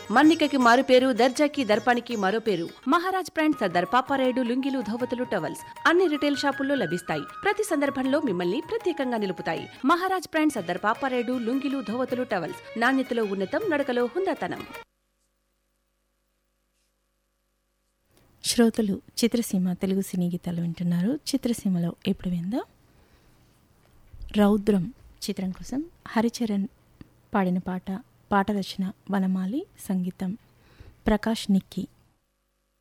మన్నికకి మారు పేరు దర్జాకి దర్పానికి మరో పేరు మహారాజ్ బ్రాండ్ సర్దార్ పాపారాయుడు లుంగిలు ధోవతులు టవల్స్ అన్ని రిటైల్ షాపుల్లో లభిస్తాయి ప్రతి సందర్భంలో మిమ్మల్ని ప్రత్యేకంగా నిలుపుతాయి మహారాజ్ బ్రాండ్ సర్దార్ పాపారాయుడు లుంగిలు ధోవతులు టవల్స్ నాణ్యతలో ఉన్నతం నడకలో హుందాతనం శ్రోతలు చిత్రసీమ తెలుగు సినీ గీతాలు వింటున్నారు చిత్రసీమలో ఎప్పుడు విందా రౌద్రం చిత్రం కోసం హరిచరణ్ పాడిన పాట పాట రచన వనమాలి సంగీతం ప్రకాష్ నిక్కి